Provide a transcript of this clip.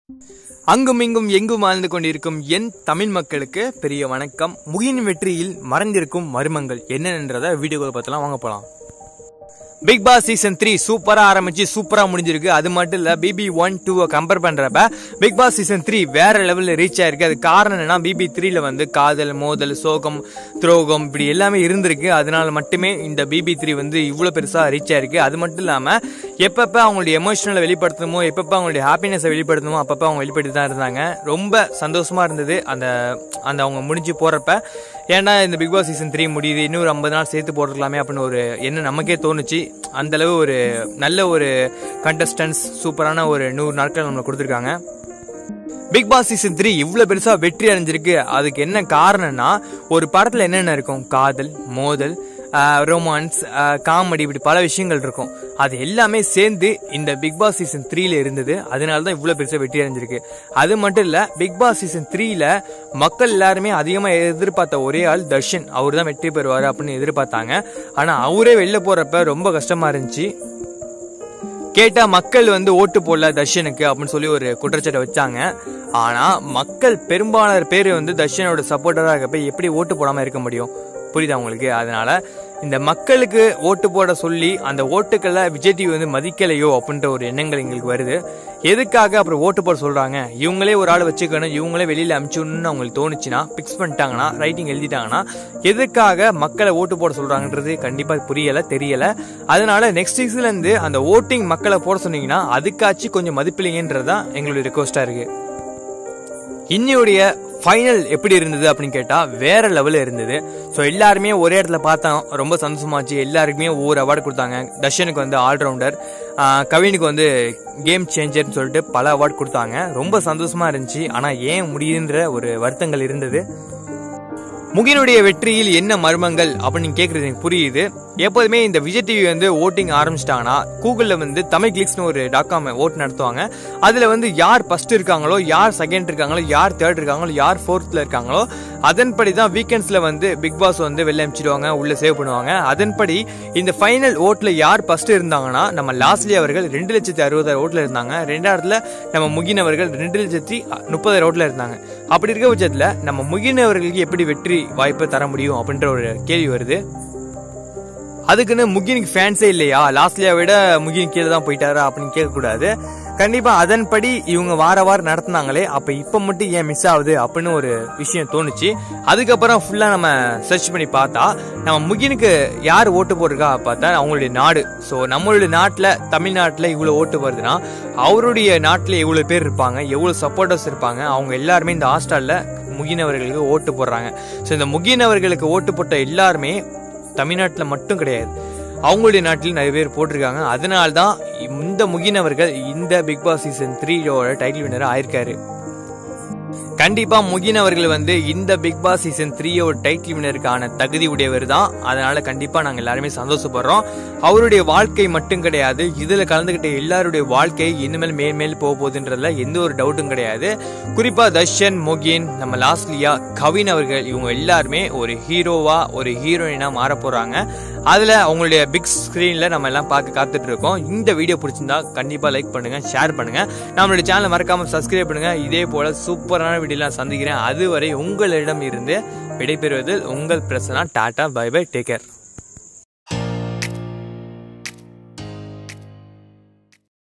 அங்கும் இங்கும் எங்கும் வாழ்ந்து கொண்டிருக்கும் என் தமிழ் மக்களுக்கு பெரிய வணக்கம் முகின் வெற்றியில் மறைந்திருக்கும் மர்மங்கள் என்னன்றத வீடியோவை பார்த்தலாம் வாங்க போலாம் பிக் பாஸ் சீசன் த்ரீ சூப்பரா ஆரம்பிச்சு சூப்பரா முடிஞ்சிருக்கு அது மட்டும் இல்ல பிபி ஒன் டூவை கம்பேர் பண்றப்ப பிக் பாஸ் சீசன் த்ரீ வேற லெவல்ல ரீச் ஆயிருக்கு அது காரணம் என்னன்னா பிபி த்ரீல வந்து காதல் மோதல் சோகம் துரோகம் இப்படி எல்லாமே இருந்திருக்கு அதனால மட்டுமே இந்த பிபி த்ரீ வந்து இவ்வளவு பெருசா ரீச் ஆயிருக்கு அது மட்டும் இல்லாம எப்பப்ப அவங்களுடைய எமோஷனலை வெளிப்படுத்தணுமோ எப்பப்ப அவங்களுடைய ஹாப்பினஸை வெளிப்படுத்தணுமோ அப்பப்ப அவங்க வெளிப்படுத்தி தான் இருந்தாங்க ரொம்ப சந்தோஷமா இருந்தது அந்த அந்த அவங்க முடிஞ்சு போறப்ப ஏன்னா இந்த பிக் பாஸ் சீசன் த்ரீ முடியுது இன்னொரு ஐம்பது நாள் சேர்த்து போட்டுருக்கலாமே அப்படின்னு ஒரு எண்ணம் நமக்கே தோணுச்சு அந்த அளவு ஒரு நல்ல ஒரு கண்டஸ்டன்ஸ் சூப்பரான ஒரு நூறு நாட்கள் நம்மளுக்கு கொடுத்துருக்காங்க பிக் பாஸ் சீசன் த்ரீ இவ்வளோ பெருசா வெற்றி அடைஞ்சிருக்கு அதுக்கு என்ன காரணம்னா ஒரு படத்துல என்னென்ன இருக்கும் காதல் மோதல் ரொமான்ஸ் காமெடி இப்படி பல விஷயங்கள் இருக்கும் அது எல்லாமே சேர்ந்து இந்த பிக் பாஸ் சீசன் த்ரீல இருந்தது அதனால தான் இவ்வளோ பெருசாக வெற்றி அடைஞ்சிருக்கு அது மட்டும் இல்லை பிக் பாஸ் சீசன் த்ரீல மக்கள் எல்லாருமே அதிகமாக எதிர்பார்த்த ஒரே ஆள் தர்ஷன் அவர் தான் வெற்றி பெறுவார் அப்படின்னு எதிர்பார்த்தாங்க ஆனால் அவரே வெளில போகிறப்ப ரொம்ப கஷ்டமாக இருந்துச்சு கேட்டா மக்கள் வந்து ஓட்டு போடல தர்ஷனுக்கு அப்படின்னு சொல்லி ஒரு குற்றச்சாட்டை வச்சாங்க ஆனா மக்கள் பெரும்பாலான பேர் வந்து தர்ஷனோட சப்போர்ட்டரா இருக்கப்ப எப்படி ஓட்டு போடாம இருக்க முடியும் புரியுதா உங்களுக்கு அதனால இந்த மக்களுக்கு ஓட்டு போட சொல்லி அந்த ஓட்டுக்களை விஜய் டிவி வந்து மதிக்கலையோ அப்படின்ற ஒரு எண்ணங்கள் எங்களுக்கு வருது எதுக்காக அப்புறம் ஓட்டு போட சொல்றாங்க இவங்களே ஒரு ஆள் வச்சுக்கணும் இவங்களே வெளியில அனுப்பிச்சுன்னு அவங்களுக்கு தோணுச்சுன்னா பிக்ஸ் பண்ணிட்டாங்கன்னா ரைட்டிங் எழுதிட்டாங்கன்னா எதுக்காக மக்களை ஓட்டு போட சொல்றாங்கன்றது கண்டிப்பா புரியல தெரியல அதனால நெக்ஸ்ட் சீசன்ல இருந்து அந்த ஓட்டிங் மக்களை போட சொன்னீங்கன்னா அதுக்காச்சும் கொஞ்சம் மதிப்பில்லைங்கன்றது தான் எங்களுடைய ரெக்வஸ்டா இருக்கு இன்னையுடைய ஃபைனல் எப்படி இருந்தது அப்படின்னு கேட்டா வேற லெவலில் இருந்தது ஸோ எல்லாருமே ஒரே இடத்துல பார்த்தோம் ரொம்ப சந்தோஷமாச்சு எல்லாருக்குமே ஒவ்வொரு அவார்டு கொடுத்தாங்க தர்ஷனுக்கு வந்து ஆல்ரவுண்டர் கவினுக்கு வந்து கேம் சேஞ்சர்னு சொல்லிட்டு பல அவார்டு கொடுத்தாங்க ரொம்ப சந்தோஷமா இருந்துச்சு ஆனால் ஏன் முடியுன்ற ஒரு வருத்தங்கள் இருந்தது முகினுடைய வெற்றியில் என்ன மர்மங்கள் அப்படின்னு கேட்கறது எனக்கு புரியுது எப்போதுமே இந்த விஜய் டிவி வந்து ஓட்டிங் ஆரம்பிச்சிட்டாங்கன்னா கூகுளில் வந்து தமிழ் கிளிக்ஸ்னு ஒரு டாட் காம் ஓட் நடத்துவாங்க அதில் வந்து யார் ஃபர்ஸ்ட் இருக்காங்களோ யார் செகண்ட் இருக்காங்களோ யார் தேர்ட் இருக்காங்களோ யார் ஃபோர்த்தில் இருக்காங்களோ அதன்படி தான் வீக்கெண்ட்ஸில் வந்து பிக் பாஸ் வந்து வெளில அனுப்பிச்சிடுவாங்க உள்ளே சேவ் பண்ணுவாங்க அதன்படி இந்த ஃபைனல் ஓட்டில் யார் ஃபர்ஸ்ட் இருந்தாங்கன்னா நம்ம லாஸ்ட்லி அவர்கள் ரெண்டு லட்சத்தி அறுபதாயிரம் ஓட்டில் இருந்தாங்க ரெண்டாயிரத்தில் நம்ம முகின் அவர்கள் ரெண்டு லட்சத்தி முப்பதாயிரம் ஓட்டில் இருந்தாங்க அப்படி இருக்க பட்சத்தில் நம்ம முகின் அவர்களுக்கு எப்படி வெற்றி வாய்ப்பு தர முடியும் அப்படின்ற ஒரு கேள்வி வருது அதுக்குன்னு முகினுக்கு ஃபேன்ஸே இல்லையா லாஸ்ட்லியா விட முகின் கீழே தான் போயிட்டாரா அப்படின்னு கேட்கக்கூடாது கண்டிப்பா அதன்படி இவங்க வார வாரம் நடத்தினாங்களே அப்ப இப்ப மட்டும் ஏன் மிஸ் ஆகுது அப்படின்னு ஒரு விஷயம் தோணுச்சு அதுக்கப்புறம் ஃபுல்லா நம்ம சர்ச் பண்ணி பார்த்தா நம்ம முகினுக்கு யார் ஓட்டு போட்டிருக்கா பார்த்தா அவங்களுடைய நாடு ஸோ நம்மளுடைய நாட்டில் தமிழ்நாட்டில் இவ்வளோ ஓட்டு வருதுன்னா அவருடைய நாட்டில் எவ்வளோ பேர் இருப்பாங்க எவ்வளோ சப்போர்ட்டர்ஸ் இருப்பாங்க அவங்க எல்லாருமே இந்த ஹாஸ்டலில் முகினவர்களுக்கு ஓட்டு போடுறாங்க ஸோ இந்த முகினவர்களுக்கு ஓட்டு போட்ட எல்லாருமே தமிழ்நாட்டில் மட்டும் கிடையாது அவங்களுடைய நாட்டில் நிறைய பேர் போட்டிருக்காங்க அதனால தான் இந்த முகினவர்கள் இந்த பிக் பாஸ் சீசன் த்ரீயோட டைட்டில் வினர் ஆயிருக்காரு கண்டிப்பா முகின் அவர்கள் வந்து இந்த பிக் பாஸ் சீசன் த்ரீயோட டைட்டில் வினருக்கான தகுதி உடையவர் தான் அதனால கண்டிப்பா நாங்க எல்லாருமே சந்தோஷப்படுறோம் அவருடைய வாழ்க்கை மட்டும் கிடையாது இதுல கலந்துகிட்ட எல்லாருடைய வாழ்க்கை இனிமேல் மேல் போக போகுதுன்றதுல எந்த ஒரு டவுட்டும் கிடையாது குறிப்பா தர்ஷன் முகின் நம்ம லாஸ்ட்லியா கவின் அவர்கள் இவங்க எல்லாருமே ஒரு ஹீரோவா ஒரு ஹீரோயினா மாற போறாங்க அதுல அவங்களுடைய பிக் ஸ்கிரீன்ல நம்ம எல்லாம் பார்க்க காத்துட்டு இருக்கோம் இந்த வீடியோ பிடிச்சிருந்தா கண்டிப்பா லைக் பண்ணுங்க ஷேர் பண்ணுங்க நம்மளுடைய சேனலை மறக்காம சப்ஸ்கிரைப் பண்ணுங்க இதே போல சூப்பரான வீடியோலாம் சந்திக்கிறேன் அதுவரை உங்களிடம் இருந்து விடைபெறுவதில் உங்கள் பிரச்சனை tata bye bye take care